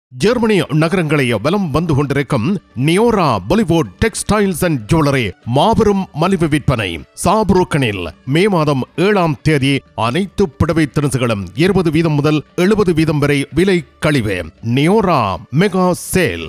Germany நகரங்களை வலம் வந்து கொண்டிருக்கும் நியோரா பாலிவுட் டெக்ஸ்டைல்ஸ் அண்ட் ஜுவல்லரி மாபெரும் மலிவு விற்பனை சாப்ரூக்கனில் மே மாதம் ஏழாம் தேதி அனைத்து புடவை திணுசுகளும் இருபது வீதம் முதல் எழுபது வீதம் வரை விலை கழிவு நியோரா மெகா சேல்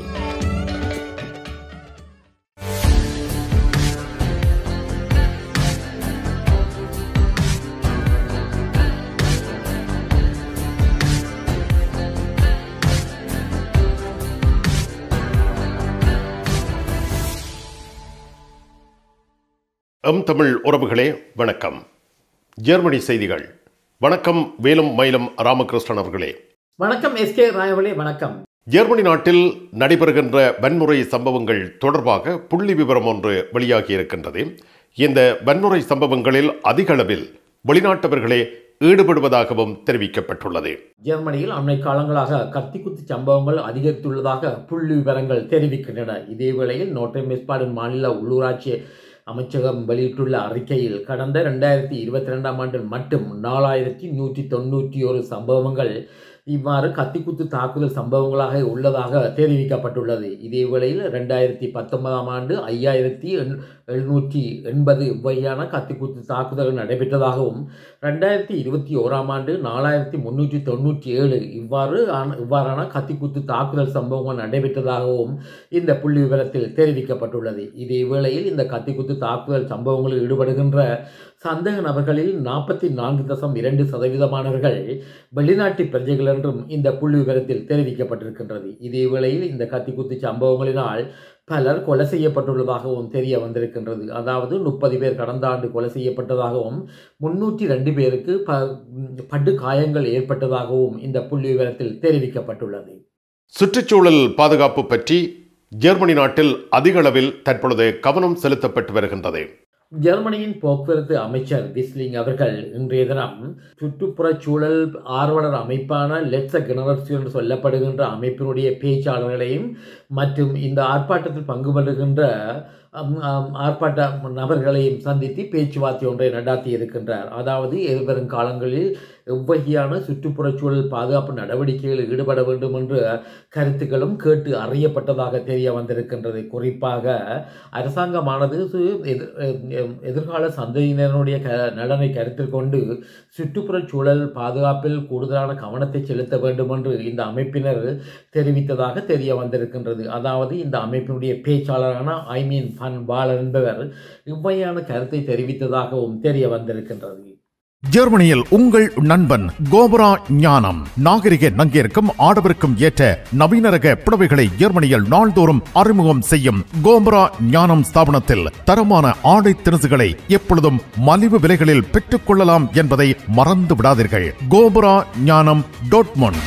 எம் தமிழ் உறவுகளே வணக்கம் ஜெர்மனி செய்திகள் வணக்கம் வேலும் மயிலும் ராமகிருஷ்ணன் அவர்களே வணக்கம் எஸ்கே ராயவளே வணக்கம் ஜெர்மனி நாட்டில் நடைபெறுகின்ற வன்முறை சம்பவங்கள் தொடர்பாக புள்ளி விவரம் ஒன்று வெளியாகி இருக்கின்றது இந்த வன்முறை சம்பவங்களில் அதிக அளவில் வெளிநாட்டவர்களே ஈடுபடுவதாகவும் தெரிவிக்கப்பட்டுள்ளது ஜெர்மனியில் அண்மை காலங்களாக கத்திக்குத்து சம்பவங்கள் அதிகரித்துள்ளதாக புள்ளி விவரங்கள் தெரிவிக்கின்றன இதே வேளையில் நோட்டை மெஸ்பாடின் மாநில உள்ளூராட்சி அமைச்சகம் வெளியிட்டுள்ள அறிக்கையில் கடந்த ரெண்டாயிரத்தி இருபத்தி ரெண்டாம் ஆண்டில் மட்டும் நாலாயிரத்தி நூற்றி தொண்ணூற்றி ஒரு சம்பவங்கள் இவ்வாறு கத்திக்குத்து தாக்குதல் சம்பவங்களாக உள்ளதாக தெரிவிக்கப்பட்டுள்ளது இதே வேளையில் ரெண்டாயிரத்தி பத்தொன்பதாம் ஆண்டு ஐயாயிரத்தி எண் எழுநூற்றி எண்பது வகையான கத்திக்குத்து தாக்குதல்கள் நடைபெற்றதாகவும் ரெண்டாயிரத்தி இருபத்தி ஓராம் ஆண்டு நாலாயிரத்தி முன்னூற்றி தொண்ணூற்றி ஏழு இவ்வாறு ஆன- இவ்வாறான கத்திக்குத்து தாக்குதல் சம்பவங்கள் நடைபெற்றதாகவும் இந்த புள்ளி விவரத்தில் தெரிவிக்கப்பட்டுள்ளது இதே வேளையில் இந்த கத்திக்குத்து தாக்குதல் சம்பவங்களில் ஈடுபடுகின்ற சந்தேக நபர்களில் நாற்பத்தி நான்கு தசம் இரண்டு சதவீதமானவர்கள் வெளிநாட்டு பிரஜைகள் என்றும் இந்த புள்ளி விவரத்தில் தெரிவிக்கப்பட்டிருக்கின்றது இதே வேளையில் இந்த கத்திக்குத்து சம்பவங்களினால் பலர் கொலை செய்யப்பட்டுள்ளதாகவும் தெரிய வந்திருக்கின்றது அதாவது முப்பது பேர் கடந்த ஆண்டு கொலை செய்யப்பட்டதாகவும் முன்னூற்றி ரெண்டு பேருக்கு ப படு காயங்கள் ஏற்பட்டதாகவும் இந்த புள்ளி விவரத்தில் தெரிவிக்கப்பட்டுள்ளது சுற்றுச்சூழல் பாதுகாப்பு பற்றி ஜெர்மனி நாட்டில் அதிக அளவில் தற்பொழுது கவனம் செலுத்தப்பட்டு வருகின்றது ஜெர்மனியின் போக்குவரத்து அமைச்சர் விஸ்லிங் அவர்கள் இன்றைய தினம் சுற்றுப்புறச் சூழல் ஆர்வலர் அமைப்பான லெட்ஸ கிணரசு என்று சொல்லப்படுகின்ற அமைப்பினுடைய பேச்சாளர்களையும் மற்றும் இந்த ஆர்ப்பாட்டத்தில் பங்கு பெறுகின்ற அம், அம், ஆர்ப்பாட்ட நபர்களையும் சந்தித்து பேச்சுவார்த்தை ஒன்றை நடாத்தி இருக்கின்றார் அதாவது எதிர்வரும் காலங்களில் எவ்வகையான சுற்றுப்புறச் சூழல் பாதுகாப்பு நடவடிக்கைகளில் ஈடுபட வேண்டும் என்ற கருத்துக்களும் கேட்டு அறியப்பட்டதாக தெரிய வந்திருக்கின்றது குறிப்பாக அரசாங்கமானது சு- எதிர்- எம்- எதிர்கால சந்ததியினருடைய க நலனை கருத்தில் கொண்டு சுற்றுப்புறச் சூழல் பாதுகாப்பில் கூடுதலான கவனத்தை செலுத்த வேண்டும் என்று இந்த அமைப்பினர் தெரிவித்ததாக தெரிய வந்திருக்கின்றது அதாவது இந்த அமைப்பினுடைய பேச்சாளரான ஐமீன் ஃபன் பால் என்பவர் இவ்வையான கருத்தை தெரிவித்ததாகவும் தெரிய வந்திருக்கின்றது ஜெர்மனியில் உங்கள் நண்பன் கோபரா ஞானம் நாகரிக நங்கிற்கும் ஆடவருக்கும் ஏற்ற நவீன ரக புடவைகளை ஜெர்மனியில் நாள்தோறும் அறிமுகம் செய்யும் கோபரா ஞானம் ஸ்தாபனத்தில் தரமான ஆடை திணுசுகளை எப்பொழுதும் மலிவு விலைகளில் பெற்றுக் கொள்ளலாம் என்பதை மறந்து விடாதீர்கள் கோபரா ஞானம் டோட்மொன்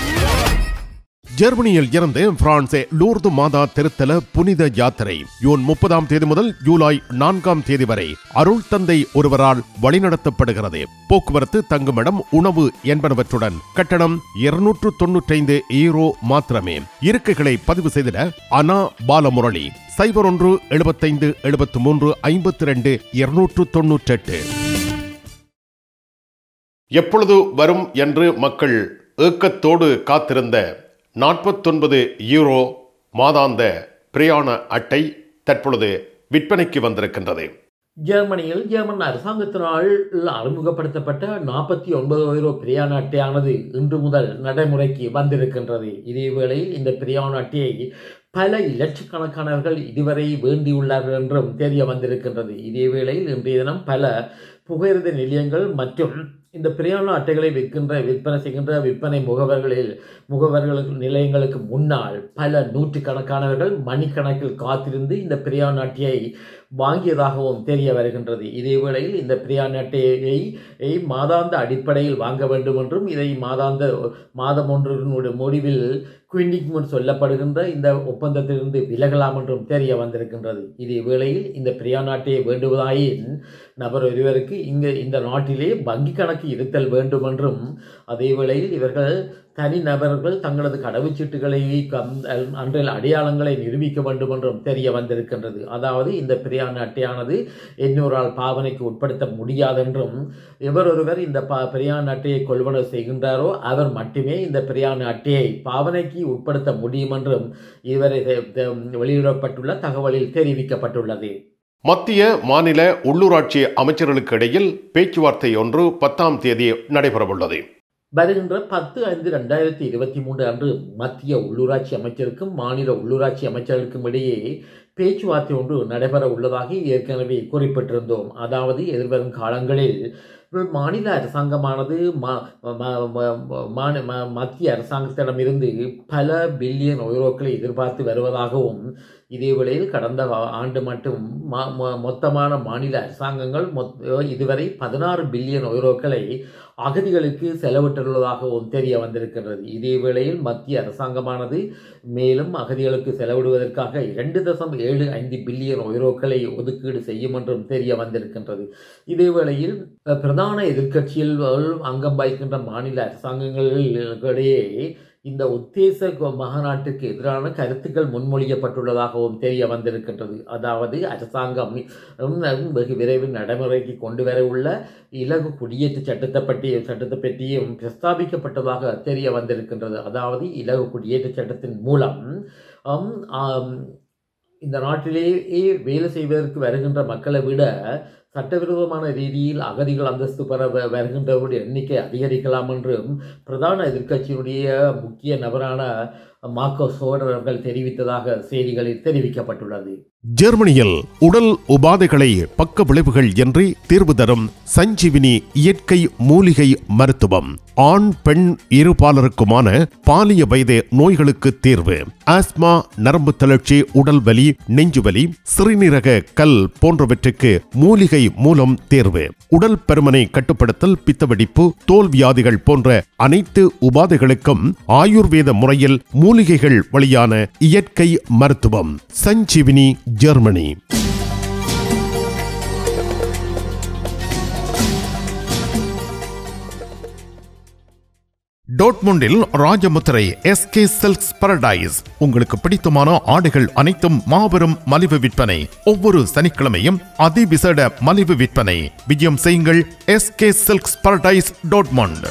ஜெர்மனியில் இருந்து பிரான்சே லூர்து மாதா திருத்தல புனித யாத்திரை ஜூன் முப்பதாம் தேதி முதல் ஜூலை நான்காம் தேதி வரை அருள் தந்தை ஒருவரால் வழிநடத்தப்படுகிறது போக்குவரத்து தங்குமிடம் உணவு என்பனவற்றுடன் கட்டணம் இருநூற்று தொன்னூற்றைந்து ஈரோ மாத்திரமே இருக்கைகளை பதிவு செய்திட அனா பாலமுரளி சைபர் ஒன்று எழுபத்தைந்து எழுபத்து மூன்று ஐம்பத்தி ரெண்டு இருநூற்று தொன்னூற்றெட்டு எப்பொழுது வரும் என்று மக்கள் ஏக்கத்தோடு காத்திருந்த நாற்பத்தொன்பது யூரோ மாதாந்த பிரயாண அட்டை தற்பொழுது விற்பனைக்கு வந்திருக்கின்றது ஜெர்மனியில் ஜெர்மன் அரசாங்கத்தினால் அறிமுகப்படுத்தப்பட்ட நாற்பத்தி ஒன்பது யூரோ பிரயாண அட்டையானது இன்று முதல் நடைமுறைக்கு வந்திருக்கின்றது இதே வேளையில் இந்த பிரயாண அட்டையை பல இலட்சக்கணக்கானவர்கள் இதுவரை வேண்டியுள்ளார்கள் என்றும் தெரிய வந்திருக்கின்றது இதே வேளையில் இன்றைய தினம் பல புகையிரத நிலையங்கள் மற்றும் இந்த பிரயாண அட்டைகளை விற்கின்ற விற்பனை செய்கின்ற விற்பனை முகவர்களில் முகவர்களுக்கு நிலையங்களுக்கு முன்னால் பல நூற்றுக்கணக்கானவர்கள் மணிக்கணக்கில் காத்திருந்து இந்த பிரயாண அட்டையை வாங்கியதாகவும் தெரிய வருகின்றது இதே வேளையில் இந்த பிரயாண அட்டையை ஐ மாதாந்த அடிப்படையில் வாங்க வேண்டும் என்றும் இதை மாதாந்த மாதம் ஒன்றினுடைய முடிவில் குயிண்டிக்மெண்ட் சொல்லப்படுகின்ற இந்த ஒப்பந்தத்திலிருந்து விலகலாம் என்றும் தெரிய வந்திருக்கின்றது இதே வேளையில் இந்த பிரயாண அட்டையை வேண்டுவதாயின் நபர் ஒருவருக்கு இங்கு இந்த நாட்டிலே வங்கி கணக்கு இருத்தல் வேண்டும் என்றும் அதே வேளையில் இவர்கள் தனிநபர்கள் தங்களது கடவுச்சீட்டுகளை கம்- அன்றைய அடையாளங்களை நிரூபிக்க வேண்டும் என்றும் தெரிய வந்திருக்கின்றது அதாவது இந்த பிரயாண அட்டையானது இன்னொரு பாவனைக்கு உட்படுத்த முடியாதென்றும் எவரொருவர் இந்த ப பிரயாண அட்டையை கொள்வனவு செய்கின்றாரோ அவர் மட்டுமே இந்த பிரயாண அட்டையை பாவனைக்கு உட்படுத்த முடியும் என்றும் இதுவரை தெ- தெ- வெளியிடப்பட்டுள்ள தகவலில் தெரிவிக்கப்பட்டுள்ளது மத்திய மாநில உள்ளூராட்சி அமைச்சர்களுக்கு இடையில் பேச்சுவார்த்தை ஒன்று பத்தாம் தேதி நடைபெறவுள்ளது வருகின்ற பத்து ஐந்து ரெண்டாயிரத்தி இருபத்தி மூன்று அன்று மத்திய உள்ளூராட்சி அமைச்சருக்கும் மாநில உள்ளூராட்சி அமைச்சர்களுக்கும் இடையே பேச்சுவார்த்தை ஒன்று நடைபெற உள்ளதாக ஏற்கனவே குறிப்பிட்டிருந்தோம் அதாவது எதிர்வரும் காலங்களில் மாநில அரசாங்கமானது ம- ம- ம- மாநி- ம- மத்திய அரசாங்கத்திடமிருந்து பல பில்லியன் யூரோக்களை எதிர்பார்த்து வருவதாகவும் இதே வேளையில் கடந்த ஆ- ஆண்டு மட்டும் ம- மொ- மொத்தமான மாநில அரசாங்கங்கள் மொத் இதுவரை பதினாறு பில்லியன் யூரோக்களை அகதிகளுக்கு செலவிட்டுள்ளதாகவும் தெரிய வந்திருக்கின்றது இதே வேளையில் மத்திய அரசாங்கமானது மேலும் அகதிகளுக்கு செலவிடுவதற்காக இரண்டு தசம் ஏழு ஐந்து பில்லியன் யூரோக்களை ஒதுக்கீடு செய்யும் என்றும் தெரிய வந்திருக்கின்றது இதே வேளையில் அஹ், பிரதான எதிர்க்கட்சியில் அங்கம் வகிக்கின்ற மாநில அரசாங்கங்களிடையே இந்த உத்தேச கொ- மாநாட்டுக்கு எதிரான கருத்துக்கள் முன்மொழியப்பட்டுள்ளதாகவும் தெரிய வந்திருக்கின்றது அதாவது அரசாங்கம் உம், வெகு விரைவில் நடைமுறைக்கு கொண்டு வர உள்ள இலகு குடியேற்ற சட்டத்தை பற்றி சட்டத்தை பற்றியும் பிரஸ்தாபிக்கப்பட்டதாக தெரிய வந்திருக்கின்றது அதாவது இலகு குடியேற்ற சட்டத்தின் மூலம் உம், ஆம், இந்த நாட்டிலேயே வேலை செய்வதற்கு வருகின்ற மக்களை விட சட்டவிரோதமான ரீதியில் அகதிகள் அந்தஸ்து பெற வ- வருகின்றவருடைய எண்ணிக்கை அதிகரிக்கலாம் என்றும் பிரதான எதிர்க்கட்சியினுடைய முக்கிய நபரான மார்க்கோ சோடர் அவர்கள் தெரிவித்ததாக செய்திகளில் தெரிவிக்கப்பட்டுள்ளது ஜெர்மனியில் உடல் உபாதைகளை பக்க விளைவுகள் இன்றி தீர்வு தரும் சஞ்சீவினி இயற்கை மூலிகை மருத்துவம் ஆண் பெண் இருபாலருக்குமான பாலிய வயது நோய்களுக்கு தீர்வு ஆஸ்மா நரம்பு தளர்ச்சி உடல் வலி நெஞ்சுவலி சிறுநீரக கல் போன்றவற்றுக்கு மூலிகை மூலம் தேர்வு உடல் பருமனை கட்டுப்படுத்தல் பித்தவெடிப்பு தோல் வியாதிகள் போன்ற அனைத்து உபாதைகளுக்கும் ஆயுர்வேத முறையில் மூலிகைகள் வழியான இயற்கை மருத்துவம் சஞ்சீவினி ஜெர்மனி டோட்முண்டில் ராஜமுத்திரை எஸ்கே சில்க்ஸ் பரடைஸ் உங்களுக்கு பிடித்தமான ஆடைகள் அனைத்தும் மாபெரும் மலிவு விற்பனை ஒவ்வொரு சனிக்கிழமையும் அதிவிசேட மலிவு விற்பனை விஜயம் செய்யுங்கள் எஸ்கே சில்க்ஸ் பரடைஸ் டோட்மண்ட்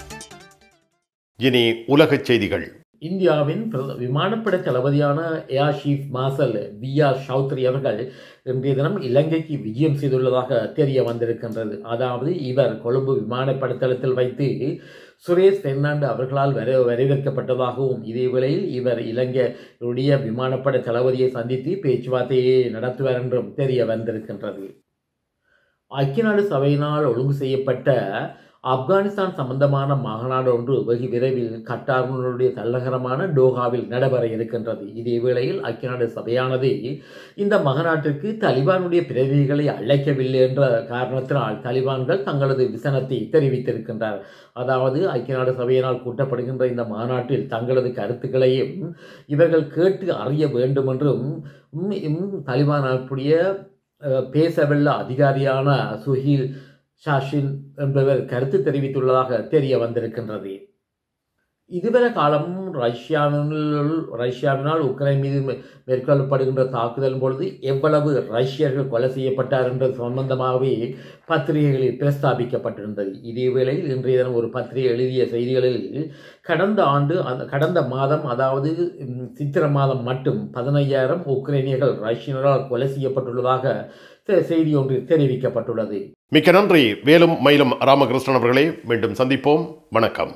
இனி உலகச் செய்திகள் இந்தியாவின் பிர- விமானப்படை தளபதியான air chief marshal V R Chaudhari அவர்கள் இன்றைய தினம் இலங்கைக்கு விஜயம் செய்துள்ளதாக தெரிய வந்திருக்கின்றது அதாவது இவர் கொழும்பு விமானப்படை தளத்தில் வைத்து சுரேஷ் பெர்னாண்டு அவர்களால் வர வரவேற்கப்பட்டதாகவும் இதே வேளையில் இவர் இலங்கையுடைய விமானப்படை தளபதியை சந்தித்து பேச்சுவார்த்தையை நடத்துவார் என்றும் தெரிய வந்திருக்கின்றது ஐக்கிய நாடு சபையினால் ஒழுங்கு செய்யப்பட்ட ஆப்கானிஸ்தான் சம்பந்தமான மாநாடு ஒன்று வெகு விரைவில் கட்டாருடைய தலைநகரமான டோஹாவில் நடைபெற இருக்கின்றது இதே வேளையில் ஐக்கிய நாடு சபையானது இந்த மாநாட்டிற்கு தலிபானுடைய பிரதிநிதிகளை அழைக்கவில்லை என்ற காரணத்தினால் தலிபான்கள் தங்களது விசனத்தை தெரிவித்திருக்கின்றனர் அதாவது ஐக்கிய நாடு சபையினால் கூட்டப்படுகின்ற இந்த மாநாட்டில் தங்களது கருத்துக்களையும் இவர்கள் கேட்டு அறிய வேண்டும் என்றும் உம், உம், தலிபான் அமைப்புடைய அஹ், பேசவல்ல அதிகாரியான சுஹீல் ஷாஷின் என்பவர் கருத்து தெரிவித்துள்ளதாக தெரிய வந்திருக்கின்றது இதுவரை காலம் ரஷ்யாவினுள் ரஷ்யாவினால் உக்ரைன் மீது மே- மேற்கொள்ளப்படுகின்ற தாக்குதல் பொழுது எவ்வளவு ரஷ்யர்கள் கொலை செய்யப்பட்டார் என்ற சம்பந்தமாகவே பத்திரிகைகளில் பிரஸ்தாபிக்கப்பட்டிருந்தது இதே வேளையில் இன்றைய தினம் ஒரு பத்திரிகை எழுதிய செய்திகளில் கடந்த ஆண்டு அந்த கடந்த மாதம் அதாவது ம், சித்திர மாதம் மட்டும் பதினையாயிரம் உக்ரைனியர்கள் ரஷ்யனரால் கொலை செய்யப்பட்டுள்ளதாக செ- செய்தி ஒன்றில் தெரிவிக்கப்பட்டுள்ளது மிக்க நன்றி வேலும் மயிலும் ராமகிருஷ்ணன் அவர்களே மீண்டும் சந்திப்போம் வணக்கம்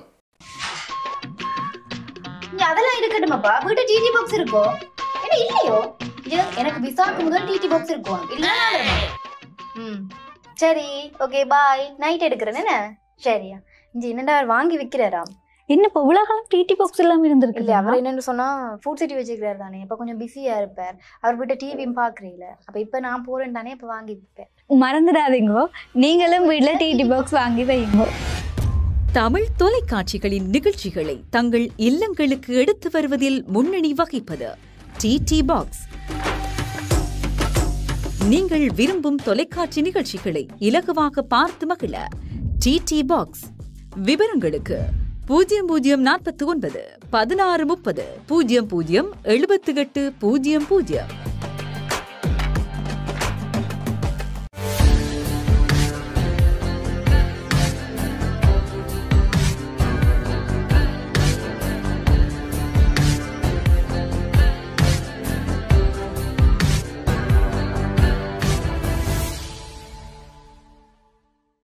இங்க அதெல்லாம் இருக்கட்டுமாப்பா வீட்டு டிடி பாக்ஸ் இருக்கோ என்ன இல்லையோ இது எனக்கு விசாக்கு முதல் டிடி பாக்ஸ் இருக்கும் இல்ல ம் சரி ஓகே பாய் நைட் எடுக்கிறேன் என்ன சரியா இங்க என்னடா அவர் வாங்கி விக்கிறாரா என்ன இப்போ இவ்வளவு காலம் டிடி பாக்ஸ் இல்லாம இருந்திருக்கு இல்ல அவர் என்னன்னு சொன்னா ஃபுட் சிட்டி வச்சுக்கிறாரு தானே இப்ப கொஞ்சம் பிஸியா இருப்பார் அவர் வீட்டை டிவியும் பாக்குறீங்கள அப்ப இப்ப நான் போறேன் தானே இப்ப வாங்கி விற்பேன் மறந்துடாதீங்க நீங்களும் வீட்ல டிடி பாக்ஸ் வாங்கி வைங்க தமிழ் தொலைக்காட்சிகளின் நிகழ்ச்சிகளை தங்கள் இல்லங்களுக்கு எடுத்து வருவதில் முன்னணி வகிப்பது டிடி பாக்ஸ் நீங்கள் விரும்பும் தொலைக்காட்சி நிகழ்ச்சிகளை இலகுவாக பார்த்து மகிழ டிடி பாக்ஸ் விவரங்களுக்கு பூஜ்ஜியம் பூஜ்ஜியம் நாற்பத்தி ஒன்பது பதினாறு முப்பது பூஜ்ஜியம் பூஜ்ஜியம் எழுபத்தி எட்டு பூஜ்ஜியம் பூஜ்ஜியம்